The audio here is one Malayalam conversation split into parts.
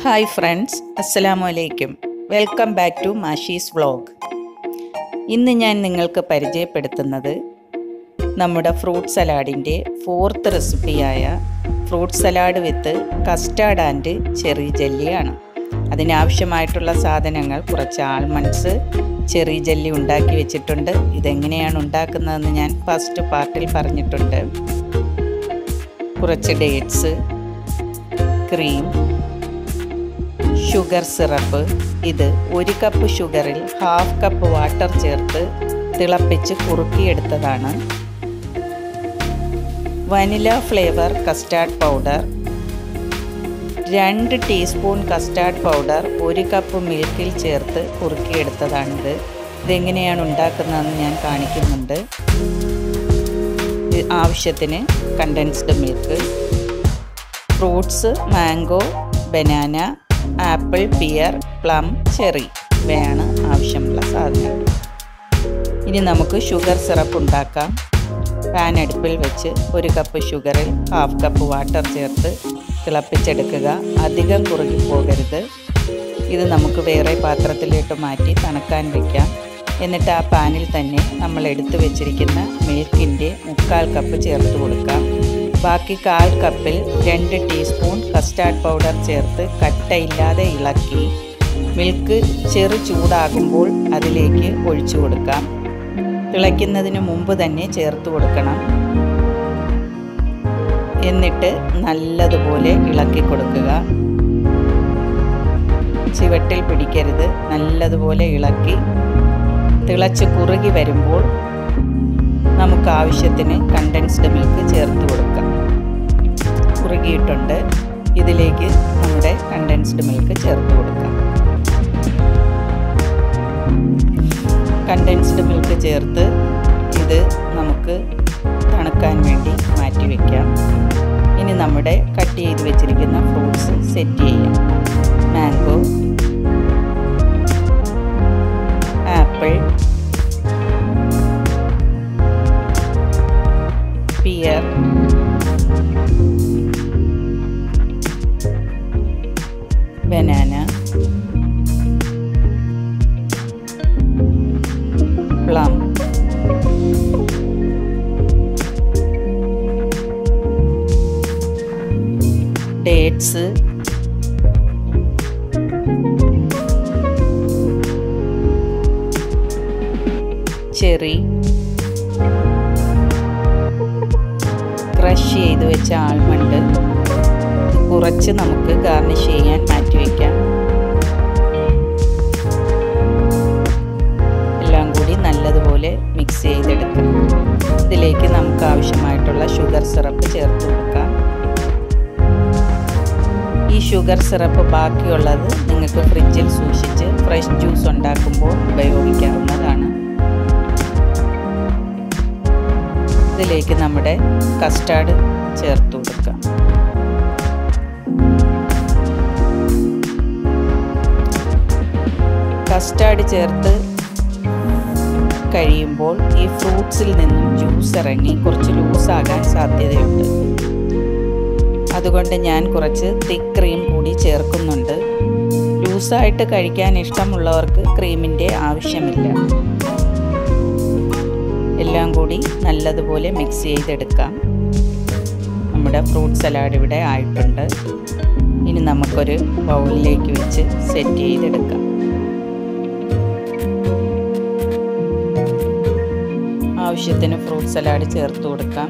ഹായ് ഫ്രണ്ട്സ് അസ്സലാമു അലൈക്കും welcome back to Mashi's vlog ഇന്ന് ഞാൻ നിങ്ങൾക്ക് പരിചയപ്പെടുത്തുന്നത് നമ്മുടെ ഫ്രൂട്ട് സലാഡിൻ്റെ ഫോർത്ത് റെസിപ്പിയായ fruit salad with custard and cherry ജെല്ലിയാണ് അതിനാവശ്യമായിട്ടുള്ള സാധനങ്ങൾ കുറച്ച് ആൽമണ്ട്സ് ചെറി ജെല്ലി ഉണ്ടാക്കി വെച്ചിട്ടുണ്ട് ഇതെങ്ങനെയാണ് ഉണ്ടാക്കുന്നതെന്ന് ഞാൻ ഫസ്റ്റ് പാർട്ടിൽ പറഞ്ഞിട്ടുണ്ട് കുറച്ച് ഡേറ്റ്സ് ക്രീം ഷുഗർ സിറപ്പ് ഇത് ഒരു കപ്പ് ഷുഗറിൽ ഹാഫ് കപ്പ് വാട്ടർ ചേർത്ത് തിളപ്പിച്ച് കുറുക്കിയെടുത്തതാണ് വനില ഫ്ലേവർ കസ്റ്റാർഡ് പൗഡർ രണ്ട് ടീസ്പൂൺ കസ്റ്റാർഡ് പൗഡർ ഒരു കപ്പ് മിൽക്കിൽ ചേർത്ത് കുറുക്കിയെടുത്തതാണിത് ഇതെങ്ങനെയാണ് ഉണ്ടാക്കുന്നതെന്ന് ഞാൻ കാണിക്കുന്നുണ്ട് ആവശ്യത്തിന് condensed milk fruits mango banana apple pear plum cherry ഇവയാണ് ആവശ്യമുള്ള സാധനങ്ങൾ ഇനി നമുക്ക് ഷുഗർ സിറപ്പ് ഉണ്ടാക്കാം പാൻ അടുപ്പിൽ വെച്ച് ഒരു കപ്പ് ഷുഗറിൽ ഹാഫ് കപ്പ് വാട്ടർ ചേർത്ത് തിളപ്പിച്ചെടുക്കുക അധികം കുറുകി പോകരുത് ഇത് നമുക്ക് വേറെ പാത്രത്തിലിട്ട് മാറ്റി തണുക്കാൻ വയ്ക്കാം എന്നിട്ട് ആ പാനിൽ തന്നെ നമ്മൾ എടുത്തു വെച്ചിരിക്കുന്ന മിൽക്കിൻ്റെ മുക്കാൽ കപ്പ് ചേർത്ത് കൊടുക്കാം ബാക്കി കാൽ കപ്പിൽ രണ്ട് ടീസ്പൂൺ കസ്റ്റാർഡ് പൗഡർ ചേർത്ത് കട്ടയില്ലാതെ ഇളക്കി മിൽക്ക് ചെറു ചൂടാകുമ്പോൾ അതിലേക്ക് ഒഴിച്ചു കൊടുക്കാം തിളയ്ക്കുന്നതിന് മുമ്പ് തന്നെ ചേർത്ത് കൊടുക്കണം എന്നിട്ട് നല്ലതുപോലെ ഇളക്കി കൊടുക്കുക ചുവട്ടിൽ പിടിക്കരുത് നല്ലതുപോലെ ഇളക്കി തിളച്ച് കുറുകി വരുമ്പോൾ നമുക്ക് ആവശ്യത്തിന് കണ്ടൻസ്ഡ് മിൽക്ക് ചേർത്ത് കൊടുക്കാം കുറുകിയിട്ടുണ്ട് ഇതിലേക്ക് നമ്മുടെ കണ്ടൻസ്ഡ് മിൽക്ക് ചേർത്ത് കൊടുക്കാം കണ്ടൻസ്ഡ് മിൽക്ക് ചേർത്ത് ഇത് നമുക്ക് തണുക്കാൻ വേണ്ടി മാറ്റി വയ്ക്കാം ഇനി നമ്മുടെ കട്ട് ചെയ്ത് വെച്ചിരിക്കുന്ന ഫ്രൂട്ട്സ് സെറ്റ് ചെയ്യാം mango apple pear banana plum dates cherry crush ചെയ്ത് വെച്ച ആൽമണ്ട് കുറച്ച് നമുക്ക് ഗാർണിഷ് ചെയ്യാൻ മാറ്റി വയ്ക്കാം എല്ലാം കൂടി നല്ലതുപോലെ മിക്സ് ചെയ്തെടുക്കാം ഇതിലേക്ക് നമുക്ക് ആവശ്യമായിട്ടുള്ള ഷുഗർ സിറപ്പ് ചേർത്ത് കൊടുക്കാം ഈ ഷുഗർ സിറപ്പ് ബാക്കിയുള്ളത് നിങ്ങൾക്ക് ഫ്രിഡ്ജിൽ സൂക്ഷിച്ച് ഫ്രഷ് ജ്യൂസ് ഉണ്ടാക്കുമ്പോൾ ഉപയോഗിക്കാവുന്നതാണ് ഇതിലേക്ക് നമ്മുടെ കസ്റ്റാർഡ് ചേർത്ത് കൊടുക്കാം കസ്റ്റാർഡ് ചേർത്ത് കഴിയുമ്പോൾ ഈ ഫ്രൂട്ട്സിൽ നിന്നും ജ്യൂസ് ഇറങ്ങി കുറച്ച് ലൂസാകാൻ സാധ്യതയുണ്ട് അതുകൊണ്ട് ഞാൻ കുറച്ച് തിക്ക് ക്രീം കൂടി ചേർക്കുന്നുണ്ട് ലൂസായിട്ട് കഴിക്കാൻ ഇഷ്ടമുള്ളവർക്ക് ക്രീമിൻ്റെ ആവശ്യമില്ല എല്ലാം കൂടി നല്ലതുപോലെ മിക്സ് ചെയ്തെടുക്കാം നമ്മുടെ ഫ്രൂട്ട് സലാഡ് ഇവിടെ ആയിട്ടുണ്ട് ഇനി നമുക്കൊരു ബൗളിലേക്ക് വെച്ച് സെറ്റ് ചെയ്തെടുക്കാം ആവശ്യത്തിന് ഫ്രൂട്ട് സലാഡ് ചേർത്ത് കൊടുക്കാം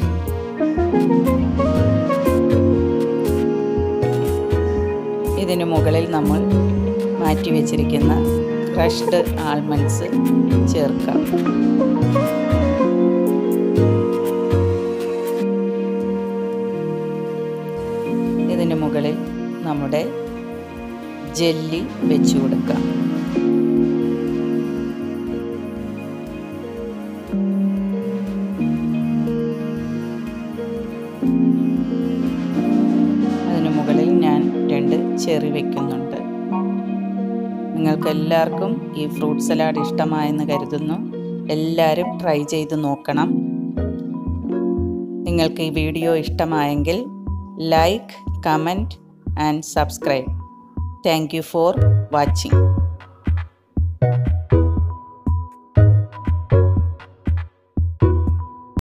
ഇതിന് മുകളിൽ നമ്മൾ മാറ്റി വെച്ചിരിക്കുന്ന ക്രഷ്ഡ് ആൽമണ്ട്സ് ചേർക്കാം ഇതിന് മുകളിൽ നമ്മുടെ ജെല്ലി വെച്ചു കൊടുക്കാം അതിന് മുകളിൽ ഞാൻ രണ്ട് ചെറി വെക്കുന്നുണ്ട് നിങ്ങൾക്ക് എല്ലാവർക്കും ഈ ഫ്രൂട്ട് സലാഡ് ഇഷ്ടമായെന്ന് കരുതുന്നു എല്ലാവരും ട്രൈ ചെയ്ത് നോക്കണം നിങ്ങൾക്ക് ഈ വീഡിയോ ഇഷ്ടമായെങ്കിൽ like comment and subscribe thank you for watching